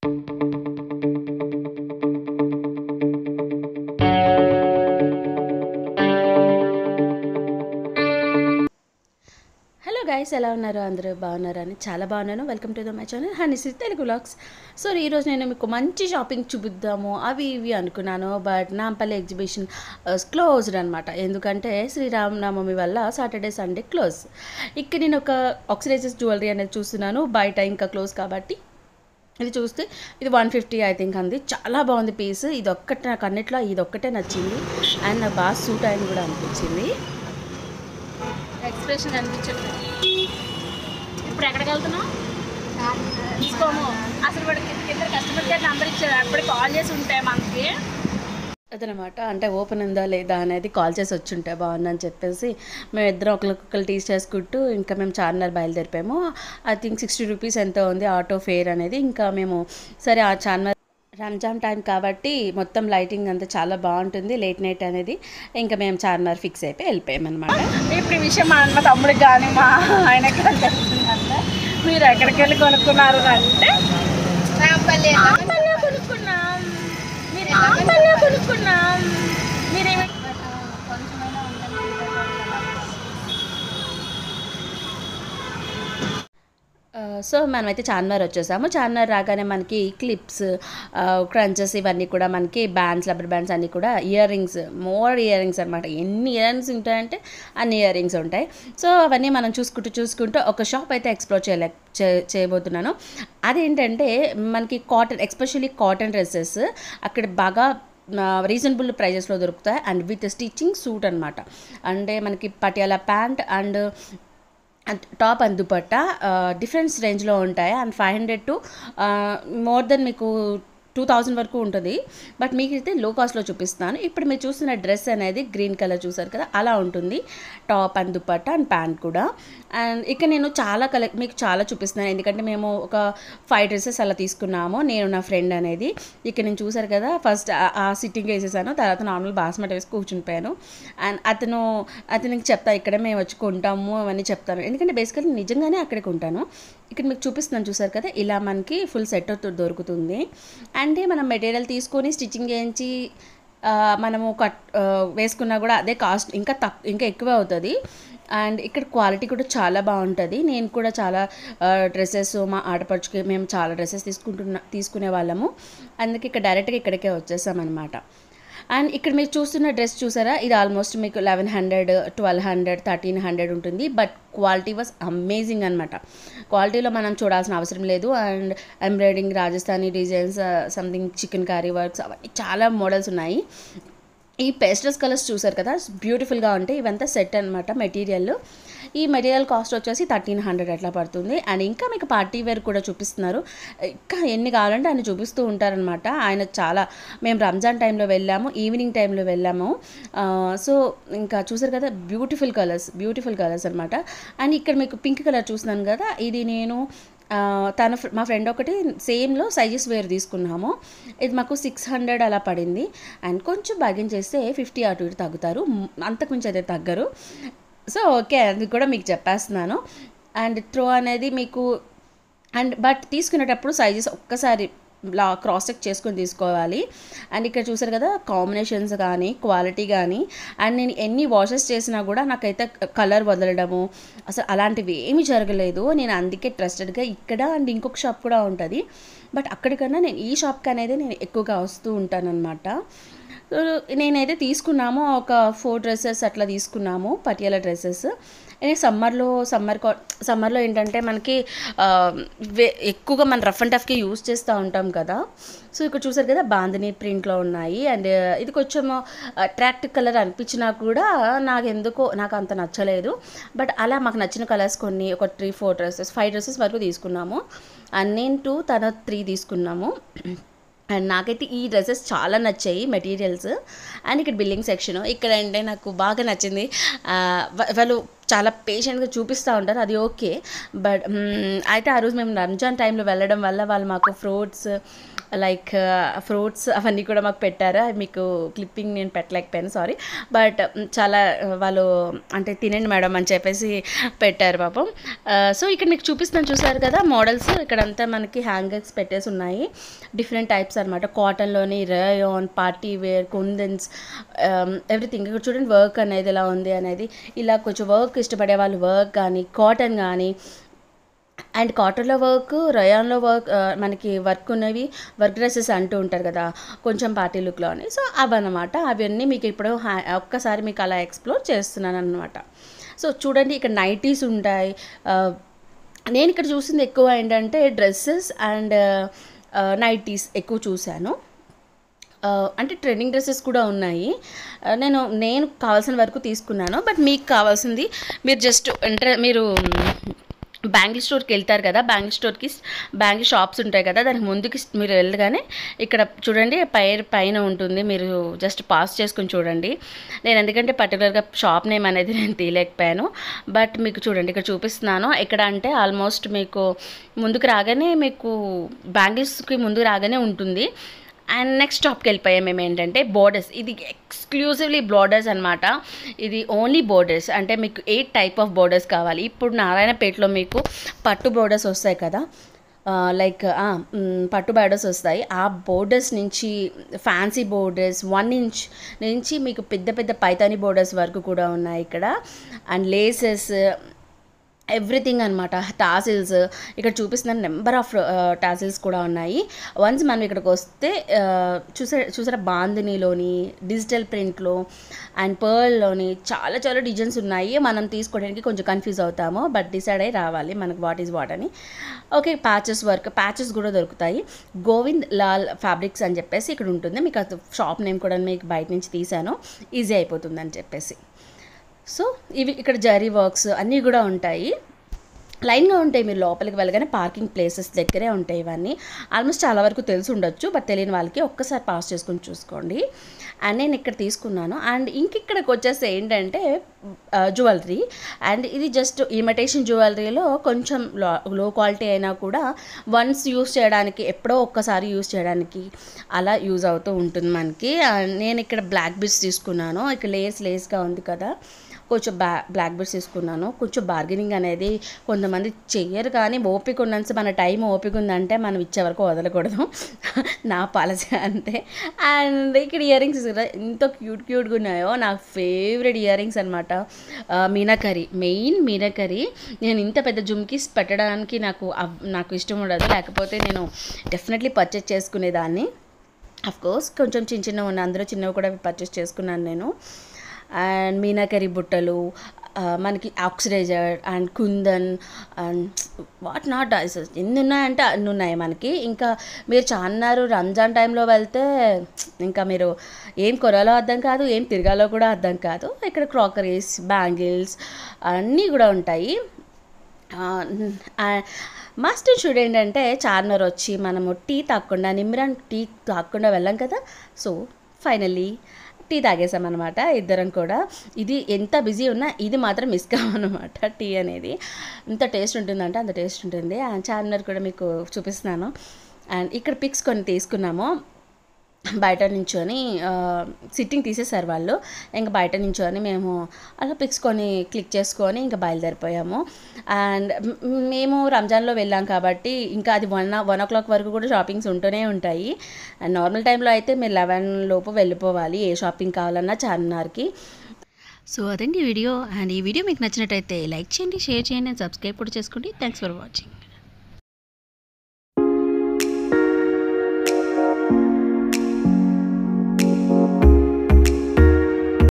hello guys ఎలా ఉన్నారు అందరూ బాగున్నారు అని చాలా బాగున్నాను welcome to the my channel హనీసి తెలుగు వ్లాగ్స్ సో ఈరోజు నేను మీకు మంచి షాపింగ్ చూపిద్దాము అవి ఇవి అనుకున్నాను బట్ నాంపల్లి ఎగ్జిబిషన్ క్లోజ్డ్ అనమాట ఎందుకంటే శ్రీరామనవమి వల్ల సాటర్డే సండే క్లోజ్ ఇక్కడ నేను ఒక ఆక్సిడైజెస్ జ్యువెలరీ అనేది చూస్తున్నాను బయట ఇంకా క్లోజ్ కాబట్టి ఇది చూస్తే ఇది వన్ ఫిఫ్టీ ఐ థింక్ అంది చాలా బాగుంది పీస్ ఇది ఒక్కటే నాకు అన్నిట్లో ఇది ఒక్కటే నచ్చింది అండ్ నాకు బాగా సూట్ అయింది కూడా అనిపించింది ఎక్స్ప్రెషన్ కనిపించట్లేదు ఇప్పుడు ఎక్కడికి వెళ్తున్నాం తీసుకోము అసలు వాడికి ఇద్దరు కస్టమర్ కేర్ నెంబర్ ఇచ్చాడు అప్పుడు కాల్ చేసి ఉంటాయి మనకి అదనమాట అంటే ఓపెన్ ఉందా లేదా అనేది కాల్ చేసి వచ్చుంటే బాగుందని చెప్పేసి మేము ఇద్దరం ఒకరికొకరు టీస్ చేసుకుంటూ ఇంకా మేము చార్మినార్ బయలుదేరిపాము ఐ థింక్ సిక్స్టీ రూపీస్ ఎంత ఉంది ఆటో ఫేర్ అనేది ఇంకా మేము సరే ఆ చార్మినార్ రంజాన్ టైం కాబట్టి మొత్తం లైటింగ్ అంతా చాలా బాగుంటుంది లేట్ నైట్ అనేది ఇంకా మేము చార్మినార్ ఫిక్స్ అయిపోయి వెళ్ళిపోయామన్నమాట ఇప్పుడు ఈ విషయం మా మా తమ్ముడికి కానీ మా ఆయనకి కానీ తెలిసిందంటే మీరు ఎక్కడికి వెళ్ళి కొనుక్కున్నారు అంటే రాంపల్లి రాంపల్లిలో కొనుక్కున్నాం మీరు రాంపల్లిలో కొనుక్కున్నాం మీరేమి కొంచెమైనా ఉందని ఆ, సో మనమైతే చార్మినార్ వచ్చేసాము చార్మినార్ రాగానే మనకి క్లిప్స్ క్రంచెస్ ఇవన్నీ కూడా మనకి బ్యాండ్స్ రబ్బర్ బ్యాండ్స్ అన్నీ కూడా earrings more earrings అనమాట ఎన్ని ఇయర్ రింగ్స్ ఉంటాయంటే అన్ని ఇయర్ రింగ్స్ ఉంటాయి సో అవన్నీ మనం చూసుకుంటూ చూసుకుంటూ ఒక షాప్ అయితే ఎక్స్ప్లోర్ చేయలే చే- చేయబోతున్నాను అదేంటంటే మనకి కాటన్ ఎస్పెషల్లీ కాటన్ డ్రెస్సెస్ అక్కడ బాగా రీజనబుల్ ప్రైజెస్లో దొరుకుతాయి అండ్ విత్ స్టిచ్చింగ్ సూట్ అనమాట అంటే మనకి Patiala pant and and top and dupatta difference రేంజ్లో ఉంటాయి and five hundred to more then మీకు టూ థౌజండ్ వరకు ఉంటుంది బట్ మీకు అయితే లో కాస్ట్లో చూపిస్తున్నాను ఇప్పుడు మీరు చూస్తున్న డ్రెస్ అనేది గ్రీన్ కలర్ చూసారు కదా అలా ఉంటుంది top and dupatta and pant కూడా అండ్ ఇక్కడ నేను చాలా కలెక్ట్ మీకు చాలా చూపిస్తున్నాను ఎందుకంటే మేము ఒక ఫైవ్ డ్రెస్సెస్ అలా తీసుకున్నాము నేను నా ఫ్రెండ్ అనేది ఇక్కడ నేను చూసారు కదా ఫస్ట్ ఆ సిట్టింగ్ వేసేసాను తర్వాత నార్మల్ బాస్మతి వేసి కూర్చునిపోయాను అండ్ అతను అతనికి చెప్తా ఇక్కడే మేము వచ్చి కొంటాము అవన్నీ చెప్తాను ఎందుకంటే బేసికలీ నిజంగానే అక్కడికి ఉంటాను ఇక్కడ మీకు చూపిస్తున్నాను చూసారు కదా ఇలా మనకి ఫుల్ సెట్ దొరుకుతుంది అంటే మనం మెటీరియల్ తీసుకొని స్టిచ్చింగ్ చేయించి ఆ, మనము కట్ ఆ, వేసుకున్నా కూడా అదే కాస్ట్ ఇంకా తక్ ఇంకా ఎక్కువ అవుతుంది అండ్ ఇక్కడ క్వాలిటీ కూడా చాలా బాగుంటుంది నేను కూడా చాలా డ్రెస్సెస్ మా ఆడపడుచుకి మేము చాలా డ్రెస్సెస్ తీసుకుంటున్నా తీసుకునే వాళ్ళము అందుకే ఇక్కడ డైరెక్ట్గా ఇక్కడికే వచ్చేసామన్నమాట అండ్ ఇక్కడ మీరు చూస్తున్న డ్రెస్ చూసారా ఇది ఆల్మోస్ట్ మీకు eleven hundred twelve hundred thirteen hundred ఉంటుంది బట్ క్వాలిటీ వాజ్ అమేజింగ్ అనమాట క్వాలిటీలో మనం చూడాల్సిన అవసరం లేదు and embroidering Rajasthani designs something chikankari works అవన్నీ చాలా మోడల్స్ ఉన్నాయి ఈ పేస్టల్స్ కలర్స్ చూసారు కదా బ్యూటిఫుల్గా ఉంటాయి ఇవంతా సెట్ అనమాట మెటీరియల్ ఈ మెటీరియల్ కాస్ట్ వచ్చేసి థర్టీన్ హండ్రెడ్ అట్లా పడుతుంది అండ్ ఇంకా మీకు పార్టీ వేర్ కూడా చూపిస్తున్నారు ఇంకా ఎన్ని కావాలంటే ఆయన చూపిస్తూ ఉంటారనమాట ఆయన చాలా మేము రంజాన్ టైంలో వెళ్ళాము ఈవినింగ్ టైంలో వెళ్ళాము సో ఇంకా చూసారు కదా బ్యూటిఫుల్ కలర్స్ బ్యూటిఫుల్ కలర్స్ అనమాట అండ్ ఇక్కడ మీకు పింక్ కలర్ చూస్తున్నాను కదా ఇది నేను ఆ, తన ఫ్ర- మా ఫ్రెండ్ ఒకటి సేమ్లో సైజెస్ వేర్ తీసుకున్నాము ఇది మాకు సిక్స్ హండ్రెడ్ అలా పడింది అండ్ కొంచెం బార్గెన్ చేస్తే ఫిఫ్టీ అటు ఇటు తగ్గుతారు మ్, అంతకుమించి అయితే తగ్గరు సో ఓకే అది కూడా మీకు చెప్పేస్తున్నాను అండ్ త్రో అనేది మీకు అండ్ బట్ తీసుకునేటప్పుడు సైజెస్ ఒక్కసారి లా క్రాస్ చెక్ చేసుకొని తీసుకోవాలి అండ్ ఇక్కడ చూసారు కదా కాంబినేషన్స్ కానీ క్వాలిటీ కానీ అండ్ నేను ఎన్ని వాషెస్ చేసినా కూడా నాకైతే కలర్ వదలడము అసలు అలాంటివి ఏమీ జరగలేదు నేను అందుకే ట్రస్టెడ్గా ఇక్కడ అండ్ ఇంకొక షాప్ కూడా ఉంటుంది బట్ అక్కడికన్నా నేను ఈ షాప్కి అనేది నేను ఎక్కువగా వస్తూ ఉంటానన్నమాట సో నేనైతే తీసుకున్నాము ఒక ఫోర్ డ్రెస్సెస్ అట్లా తీసుకున్నాము పటియాల డ్రెస్సెస్ సమ్మర్లో సమ్మర్ సమ్మర్లో ఏంటంటే మనకి ఆ, వే- ఎక్కువగా మనం రఫ్ అండ్ టఫ్కి యూస్ చేస్తూ ఉంటాం కదా సో ఇక్కడ చూసారు కదా బాందిని ప్రింట్లో ఉన్నాయి అండ్ ఇది కొంచెం అట్రాక్టివ్ కలర్ అనిపించినా కూడా నాకు ఎందుకో నాకు అంత నచ్చలేదు బట్ అలా మాకు నచ్చిన కలర్స్ కొన్ని ఒక three four dresses five dresses వరకు తీసుకున్నాము అండ్ నేను టూ తన త్రీ తీసుకున్నాము అండ్ నాకైతే ఈ డ్రెస్సెస్ చాలా నచ్చాయి మెటీరియల్స్ అండ్ ఇక్కడ బిల్లింగ్ సెక్షన్ ఇక్కడ అంటే నాకు బాగా నచ్చింది ఆ, వా- వాళ్ళు చాలా పేషెంట్గా చూపిస్తూ ఉంటారు అది ఓకే బట్ అయితే ఆ రోజు మేము రంజాన్ టైంలో వెళ్ళడం వల్ల వాళ్ళు మాకు ఫ్రూట్స్ లైక్ ఫ్రూట్స్ అవన్నీ కూడా మాకు పెట్టారు అవి మీకు క్లిప్పింగ్ నేను పెట్టలేకపోయాను సారీ బట్ చాలా వాళ్ళు అంటే తినండి మేడం అని చెప్పేసి పెట్టారు పాపం సో ఇక్కడ మీకు చూపిస్తాను చూసారు కదా మోడల్స్ ఇక్కడంతా మనకి హ్యాంగర్స్ పెట్టేసి ఉన్నాయి డిఫరెంట్ టైప్స్ అనమాట కాటన్లోని రేయాన్ పార్టీ వేర్ కుందన్స్ ఎవ్రీథింగ్ ఇక్కడ చూడండి వర్క్ అనేది ఎలా ఉంది అనేది ఇలా కొంచెం వర్క్ ఇష్టపడే వాళ్ళు వర్క్ కానీ కాటన్ కానీ అండ్ కాటన్లో వర్క్ రయాన్లో వర్క్ ఆ, మనకి వర్క్ ఉన్నవి వర్క్ డ్రెస్సెస్ అంటూ ఉంటారు కదా కొంచెం పార్టీ లుక్లో అని సో అవన్నమాట అవన్నీ మీకు ఇప్పుడు హ్యా- ఒక్కసారి మీకు అలా ఎక్స్ప్లోర్ చేస్తున్నాను అనమాట సో చూడండి ఇక్కడ నైటీస్ ఉంటాయి ఆ, నేను ఇక్కడ చూసింది ఎక్కువ ఏంటంటే డ్రెస్సెస్ అండ్ నైటీస్ ఎక్కువ చూశాను ఆ, అంటే ట్రెండింగ్ డ్రెస్సెస్ కూడా ఉన్నాయి ఆ, నేను నేను కావాల్సిన వరకు తీసుకున్నాను బట్ మీకు కావాల్సింది మీరు జస్ట్ అంటే మీరు బ్యాంగిల్ స్టోర్కి వెళ్తారు కదా బ్యాంగిల్ స్టోర్కి బ్యాంగిల్ షాప్స్ ఉంటాయి కదా దానికి ముందుకి మీరు వెళ్ళగానే ఇక్కడ చూడండి పై పైన ఉంటుంది మీరు జస్ట్ పాస్ చేసుకుని చూడండి నేను ఎందుకంటే పర్టికులర్గా షాప్ నేమ్ అనేది నేను తీయలేకపోయాను బట్ మీకు చూడండి ఇక్కడ చూపిస్తున్నాను ఇక్కడ అంటే ఆల్మోస్ట్ మీకు ముందుకు రాగానే మీకు బ్యాంగిల్స్కి ముందుకు రాగానే ఉంటుంది అండ్ నెక్స్ట్ స్టాప్కి వెళ్ళిపోయాం మేము ఏంటంటే బోర్డర్స్ ఇది ఎక్స్క్లూజివ్లీ బోర్డర్స్ అనమాట ఇది ఓన్లీ బోర్డర్స్ అంటే మీకు ఎయిట్ టైప్ ఆఫ్ బోర్డర్స్ కావాలి ఇప్పుడు నారాయణపేటలో మీకు పట్టు బోర్డర్స్ వస్తాయి కదా లైక్ పట్టు బోర్డర్స్ వస్తాయి ఆ బోర్డర్స్ నుంచి ఫ్యాన్సీ బోర్డర్స్ వన్ ఇంచ్ నుంచి మీకు పెద్ద పెద్ద పైతాని బోర్డర్స్ వరకు కూడా ఉన్నాయి ఇక్కడ అండ్ లేసెస్ ఎవ్రీథింగ్ అనమాట టాసిల్స్ ఇక్కడ చూపిస్తున్న నెంబర్ ఆఫ్ టాసిల్స్ కూడా ఉన్నాయి వన్స్ మనం ఇక్కడికి వస్తే ఆ, చూసే చూసారా బాందినీలోని డిజిటల్ ప్రింట్లో అండ్ పర్ల్లోని చాలా చాలా డిజైన్స్ ఉన్నాయి మనం తీసుకోవడానికి కొంచెం కన్ఫ్యూజ్ అవుతాము బట్ డిసైడ్ అయ్యి రావాలి మనకు వాట్ ఈజ్ వాట్ అని ఓకే ప్యాచెస్ వర్క్ ప్యాచెస్ కూడా దొరుకుతాయి గోవింద్ లాల్ ఫ్యాబ్రిక్స్ అని చెప్పేసి ఇక్కడ ఉంటుంది మీకు అది షాప్ నేమ్ కూడా మీకు బయట నుంచి తీసాను ఈజీ అయిపోతుంది అని చెప్పేసి సో ఇవి ఇక్కడ జరీ వర్క్స్ అన్నీ కూడా ఉంటాయి లైన్గా ఉంటాయి మీరు లోపలికి వెళ్ళగానే పార్కింగ్ ప్లేసెస్ దగ్గరే ఉంటాయి ఇవన్నీ ఆల్మోస్ట్ చాలా వరకు తెలిసి ఉండొచ్చు బట్ తెలియని వాళ్ళకి ఒక్కసారి పాస్ చేసుకొని చూసుకోండి అండ్ నేను ఇక్కడ తీసుకున్నాను అండ్ ఇంకిక్కడికి వచ్చేసి ఏంటంటే జ్యువెలరీ అండ్ ఇది జస్ట్ ఇమిటేషన్ జ్యువెలరీలో కొంచెం లో లో క్వాలిటీ అయినా కూడా వన్స్ యూస్ చేయడానికి ఎప్పుడో ఒక్కసారి యూస్ చేయడానికి అలా యూజ్ అవుతూ ఉంటుంది మనకి అండ్ నేను ఇక్కడ బ్లాక్ బిట్స్ తీసుకున్నాను ఇక్కడ లేస్ లేస్గా ఉంది కదా కొంచెం బ్లా బ్లాక్ బెడ్స్ తీసుకున్నాను కొంచెం బార్గెనింగ్ అనేది కొంతమంది చెయ్యరు కానీ ఓపిక ఉన్నంత మన టైం ఓపిక ఉందంటే మనం ఇచ్చే వరకు వదలకూడదు నా పాలసీ అంతే అండ్ ఇక్కడ ఇయర్ రింగ్స్ ఎంత క్యూట్ క్యూట్గా ఉన్నాయో నాకు ఫేవరెట్ ఇయర్ రింగ్స్ అనమాట మీనాకరి మెయిన్ మీనాకరి నేను ఇంత పెద్ద జుమ్కీస్ పెట్టడానికి నాకు అవ్- నాకు ఇష్టం ఉండదు లేకపోతే నేను డెఫినెట్లీ పర్చేస్ చేసుకునేదాన్ని అఫ్ కోర్స్ కొంచెం చిన్న చిన్నవి ఉన్నాయి అందులో చిన్నవి కూడా పర్చేస్ చేసుకున్నాను నేను అండ్ మీనాకరి బుట్టలు ఆ, మనకి oxidiser and kundan and what not dices ఎన్ని ఉన్నాయంటే అన్ని ఉన్నాయి మనకి ఇంకా మీరు చాన్నారు రంజాన్ టైంలో వెళ్తే ఇంకా మీరు ఏం కొనాలో అర్థం కాదు ఏం తిరగాలో కూడా అర్థం కాదు ఇక్కడ క్రాకరీస్ బ్యాంగిల్స్ అన్నీ కూడా ఉంటాయి మస్ట్ షుడ్ ఏంటంటే చార్నర్ వచ్చి మనము టీ తాగకుండా నిమ్రాన్ టీ తాగకుండా వెళ్ళాం కదా సో ఫైనల్లీ టీ తాగేసామన్నమాట ఇద్దరం కూడా ఇది ఎంత బిజీ ఉన్నా ఇది మాత్రం మిస్ కావన్నమాట టీ అనేది ఎంత టేస్ట్ ఉంటుందంటే అంత టేస్ట్ ఉంటుంది అండ్ చార్నర్ కూడా మీకు చూపిస్తున్నాను అండ్ ఇక్కడ పిక్స్ కొన్ని తీసుకున్నాము బయట నించొని సిట్టింగ్ తీసేశారు వాళ్ళు ఇంకా బయట నించొని మేము అలా పిక్స్ కొని క్లిక్ చేసుకొని ఇంకా బయలుదేరిపోయాము అండ్ మ్- మేము రంజాన్లో వెళ్ళాం కాబట్టి ఇంకా అది వన్ వన్ ఓ క్లాక్ వరకు కూడా షాపింగ్స్ ఉంటూనే ఉంటాయి అండ్ నార్మల్ టైంలో అయితే మీరు లెవెన్ లోపు వెళ్ళిపోవాలి ఏ షాపింగ్ కావాలన్నా చార్మినార్కి సో అదండి ఈ వీడియో అండ్ ఈ వీడియో మీకు నచ్చినట్టయితే లైక్ చేయండి షేర్ చేయండి అండ్ సబ్స్క్రైబ్ కూడా చేసుకోండి థ్యాంక్స్ ఫర్ వాచింగ్